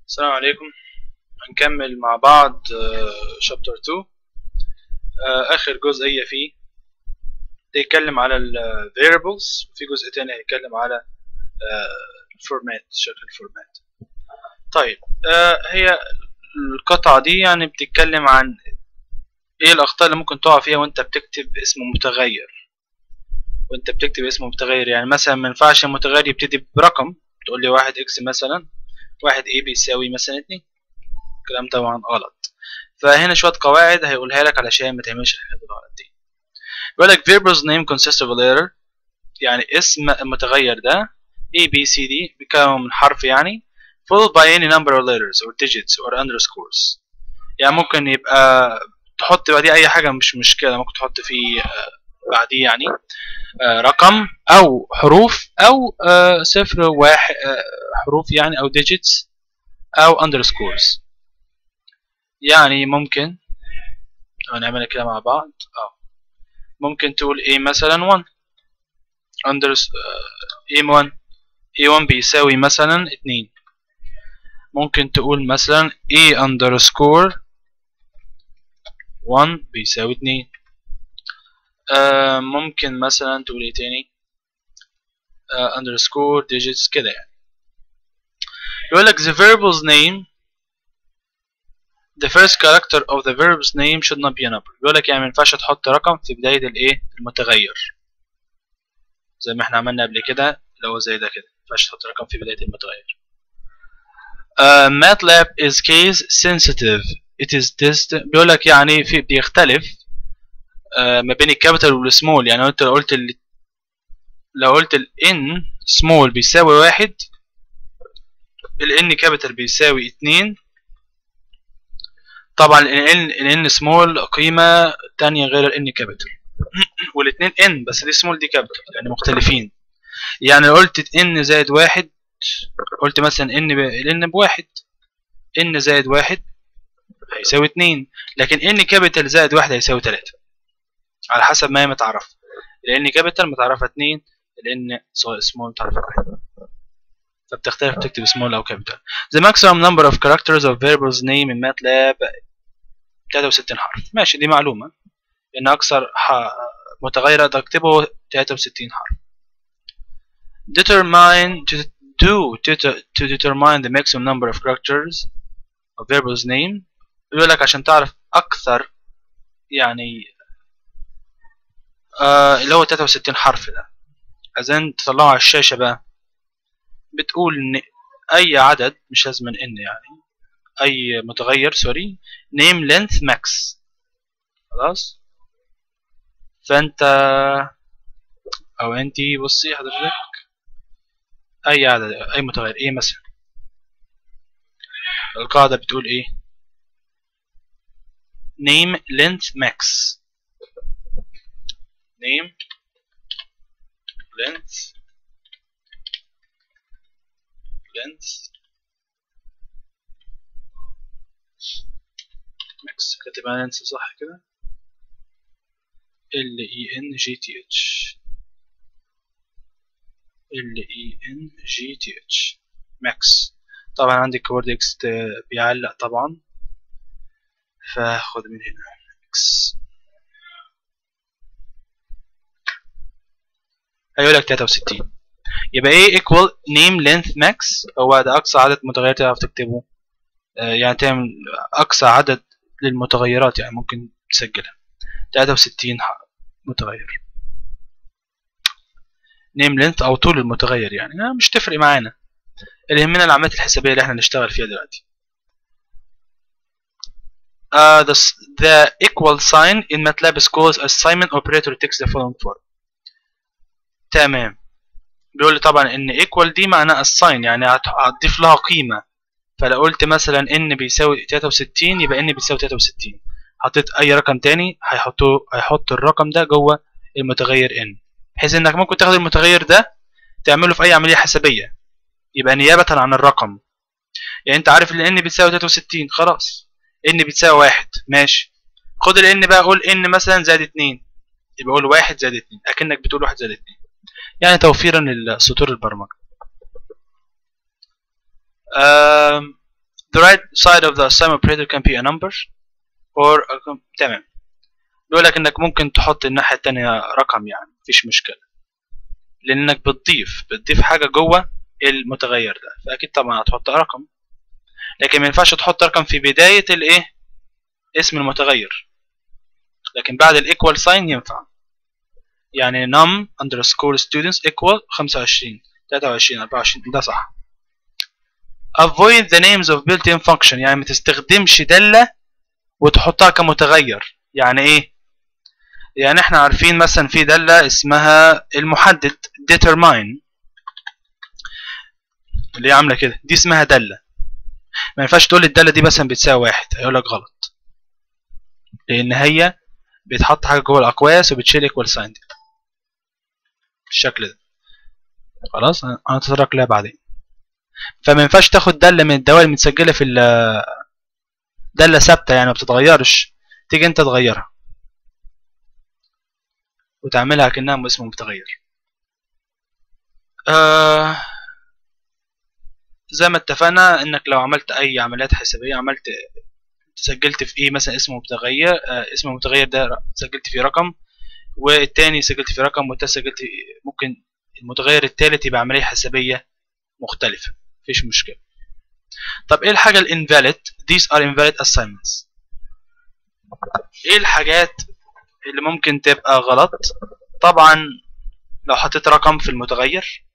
السلام عليكم هنكمل مع بعض شابتر 2 آه، اخر جزئيه فيه بيتكلم على ال variables وفي جزء تاني هيتكلم على الفورمات شكل الفورمات طيب آه، هي القطعه دي يعني بتتكلم عن ايه الاخطاء اللي ممكن تقع فيها وانت بتكتب اسم متغير وانت بتكتب اسم متغير يعني مثلا ما ينفعش المتغير يبتدي برقم تقول لي واحد اكس مثلا واحد a بيساوي مثلا اتنين الكلام طبعا غلط فهنا شوية قواعد هيقولها لك علشان ما تعملش الحاجات الغلط دي بيقول لك variables name consists of a letter يعني اسم المتغير ده a b c d بيتكون من حرف يعني followed by any number of letters or digits or underscores يعني ممكن يبقى تحط بعديه اي حاجة مش مشكلة ممكن تحط فيه بعديه يعني رقم او حروف او صفر واحد حروف يعني او digits او underscores يعني ممكن هنعمل كده مع بعض اه ممكن تقول a مثلا 1 under a1 a1 بيساوي مثلا 2 ممكن تقول مثلا a underscore 1 بيساوي 2 آه ممكن مثلا تقول ايه تاني آه underscore digits كده يعني يقول لك the variable's name the first character of the verb's name should not be a number بيقول لك يعني ما ينفعش تحط رقم في بداية الايه المتغير زي ما احنا عملنا قبل كده اللي هو زي ده كده ما ينفعش تحط رقم في بداية المتغير uh, MATLAB is case sensitive it is distant بيقول لك يعني في بيختلف uh, ما بين الكابيتال والسمول يعني لو انت لو قلت ال لو قلت ال n small بيساوي واحد ال n capital بيساوي اتنين طبعا ال n ال n small قيمة تانية غير ال n capital والاتنين n بس دي small دي capital يعني مختلفين يعني لو قلت n زائد واحد قلت مثلا n ب... ال n بواحد n زائد واحد هيساوي اتنين لكن n capital زائد واحد هيساوي تلاتة على حسب ما هي متعرفة ال n capital متعرفة اتنين ال n small متعرفة واحد فبتختلف تكتب small أو capital The maximum number of characters of variables name in MATLAB 63 حرف ماشي دي معلومة إن أكثر متغير أقدر أكتبه 63 حرف Determine to do to, to determine the maximum number of characters of variables name بيقول لك عشان تعرف أكثر يعني آه اللي هو 63 حرف ده عايزين تطلعه على الشاشة بقى بتقول ان اي عدد مش لازم ان يعني اي متغير سوري name length max خلاص فانت او انتي بصي حضرتك اي عدد اي متغير ايه مثلا القاعدة بتقول ايه name length max name length length max كاتبها length صح كده L E N G T H L E N G T H max طبعا عندي كيورد اكس بيعلق طبعا فاخد من هنا x هيقول لك 63 يبقى ايه equal name length max هو ده اقصى عدد متغيرات تعرف تكتبه آه يعني تعمل اقصى عدد للمتغيرات يعني ممكن تسجلها 63 متغير name length او طول المتغير يعني مش تفرق معانا اللي يهمنا العمليات الحسابيه اللي احنا نشتغل فيها دلوقتي Uh, the, the equal sign in MATLAB is called assignment operator takes the following form. تمام بيقول لي طبعا ان equal دي معناها assign يعني هتضيف لها قيمة فلو قلت مثلا n بيساوي 63 يبقى n بيساوي 63 حطيت اي رقم تاني هيحطه هيحط الرقم ده جوه المتغير n بحيث انك ممكن تاخد المتغير ده تعمله في اي عملية حسابية يبقى نيابة عن الرقم يعني انت عارف ان n بتساوي 63 خلاص n بتساوي واحد ماشي خد ال n بقى قول n مثلا زائد 2 يبقى قول واحد زائد 2 اكنك بتقول واحد زائد 2 يعني توفيرا لسطور البرمجة the right side of the sum operator can be a number or a تمام بيقول لك انك ممكن تحط الناحية التانية رقم يعني مفيش مشكلة لانك بتضيف بتضيف حاجة جوه المتغير ده فاكيد طبعا هتحط رقم لكن ما ينفعش تحط رقم في بداية الايه اسم المتغير لكن بعد الايكوال ساين ينفع يعني num underscore students equal 25 23 24 ده صح avoid the names of built-in function يعني ما تستخدمش دالة وتحطها كمتغير يعني ايه يعني احنا عارفين مثلا في دالة اسمها المحدد determine اللي هي عاملة كده دي اسمها دالة ما ينفعش تقول الدالة دي مثلا بتساوي واحد هيقول لك غلط لأن هي بيتحط حاجة جوه الأقواس وبتشيل ايكوال ساين دي بالشكل ده خلاص هنتطرق لها بعدين فما ينفعش تاخد دالة من الدوال المتسجلة في دالة ثابتة يعني ما بتتغيرش تيجي انت تغيرها وتعملها كأنها اسم متغير آه زي ما اتفقنا انك لو عملت اي عمليات حسابية عملت سجلت في ايه مثلا اسم متغير آه اسم المتغير ده سجلت فيه رقم والتاني سجلت فيه رقم والتالت سجلت ممكن المتغير التالت يبقى عملية حسابية مختلفة مفيش مشكلة طب ايه الحاجة الانفاليد these are invalid assignments ايه الحاجات اللي ممكن تبقى غلط طبعا لو حطيت رقم في المتغير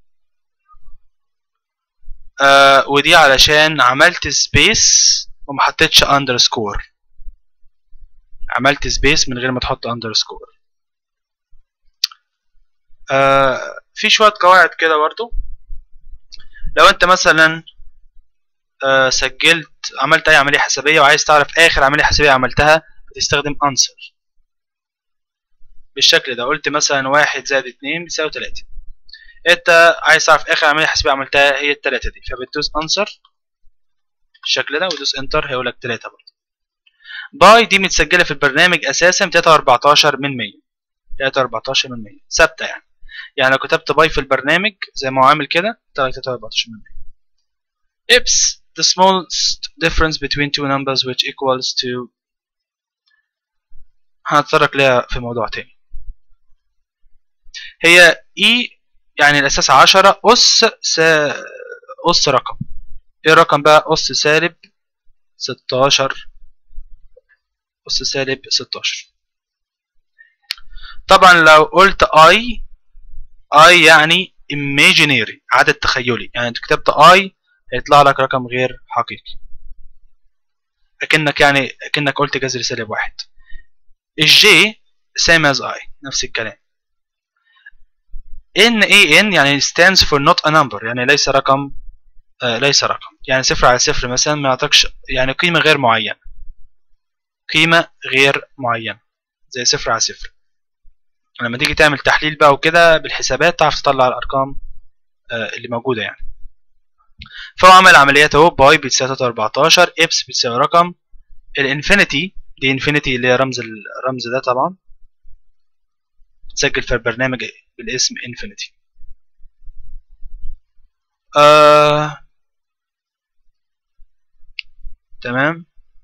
آه ودي علشان عملت سبيس وما حطيتش اندرسكور عملت سبيس من غير ما تحط اندرسكور آه في شوية قواعد كده برضو لو انت مثلا آه سجلت عملت اي عملية حسابية وعايز تعرف اخر عملية حسابية عملتها بتستخدم answer بالشكل ده قلت مثلا واحد زائد اتنين بيساوي تلاتة انت عايز تعرف اخر عملية حسابية عملتها هي التلاتة دي فبتدوس answer بالشكل ده وتدوس انتر هيقول لك تلاتة برضه باي دي متسجلة في البرنامج اساسا بتلاتة واربعتاشر من مية تلاتة واربعتاشر من مية ثابتة يعني يعني لو كتبت باي في البرنامج زي ما هو عامل كده طلع تلاتة واربعتاشر من مية ips the smallest difference between two numbers which equals to هنتطرق ليها في موضوع تاني هي e يعني الأساس عشرة أس س... أس رقم إيه الرقم بقى أس سالب ستاشر أس سالب ستاشر طبعا لو قلت I I يعني imaginary عدد تخيلي يعني انت كتبت I هيطلع لك رقم غير حقيقي أكنك يعني أكنك قلت جذر سالب واحد الجي same as I نفس الكلام ان اي ان يعني stands for not a number يعني ليس رقم آه ليس رقم يعني صفر على صفر مثلا ما يعطيكش يعني قيمة غير معينة قيمة غير معينة زي صفر على صفر لما تيجي تعمل تحليل بقى وكده بالحسابات تعرف تطلع الأرقام آه اللي موجودة يعني فهو عمل عمليات اهو باي بتساوي 14 ابس بتساوي رقم الانفينيتي دي انفينيتي اللي هي رمز الرمز ده طبعا تسجل في البرنامج بالاسم انفينيتي آه... تمام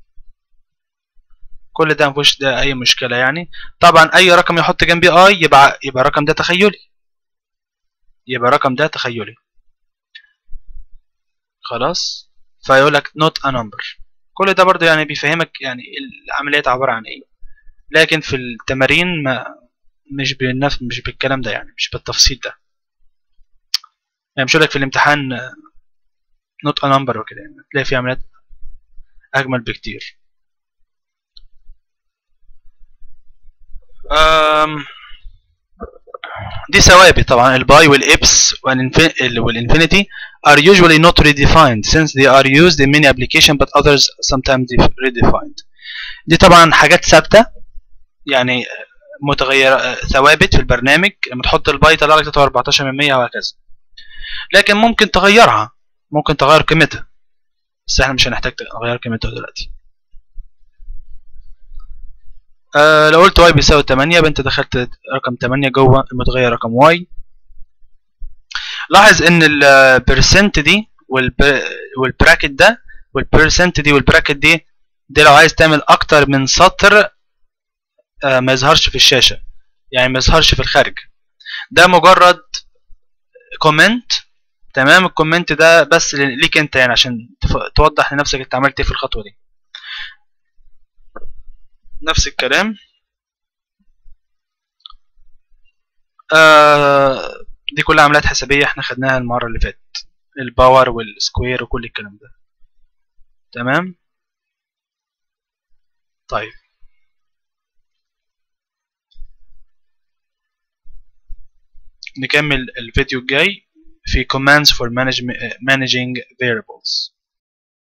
كل ده مفيش ده اي مشكله يعني طبعا اي رقم يحط جنبي اي يبقى يبقى الرقم ده تخيلي يبقى الرقم ده تخيلي خلاص فيقول لك not a number كل ده برضه يعني بيفهمك يعني العمليات عباره عن ايه لكن في التمارين ما مش بالنفس مش بالكلام ده يعني مش بالتفصيل ده يعني مش لك في الامتحان نوت ا نمبر وكده يعني تلاقي في عمليات اجمل بكتير أم دي ثوابت طبعا الباي والابس والانفينيتي are usually not redefined since they are used in many applications but others sometimes redefined دي طبعا حاجات ثابته يعني متغير ثوابت في البرنامج لما تحط الباي يطلع لك 14 من 100 وهكذا لكن ممكن تغيرها ممكن تغير قيمتها بس احنا مش هنحتاج نغير قيمتها دلوقتي آه لو قلت واي بيساوي 8 يبقى انت دخلت رقم 8 جوه المتغير رقم واي لاحظ ان البرسنت دي والبراكت ده والبيرسنت دي والبراكت دي دي لو عايز تعمل اكتر من سطر آه، ما يظهرش في الشاشة يعني ما يظهرش في الخارج ده مجرد كومنت تمام الكومنت ده بس ليك انت يعني عشان تف- توضح لنفسك انت عملت ايه في الخطوة دي نفس الكلام آه دي كلها عمليات حسابية احنا خدناها المرة اللي فاتت الباور والسكوير وكل الكلام ده تمام طيب نكمل الفيديو الجاي في commands for managing managing variables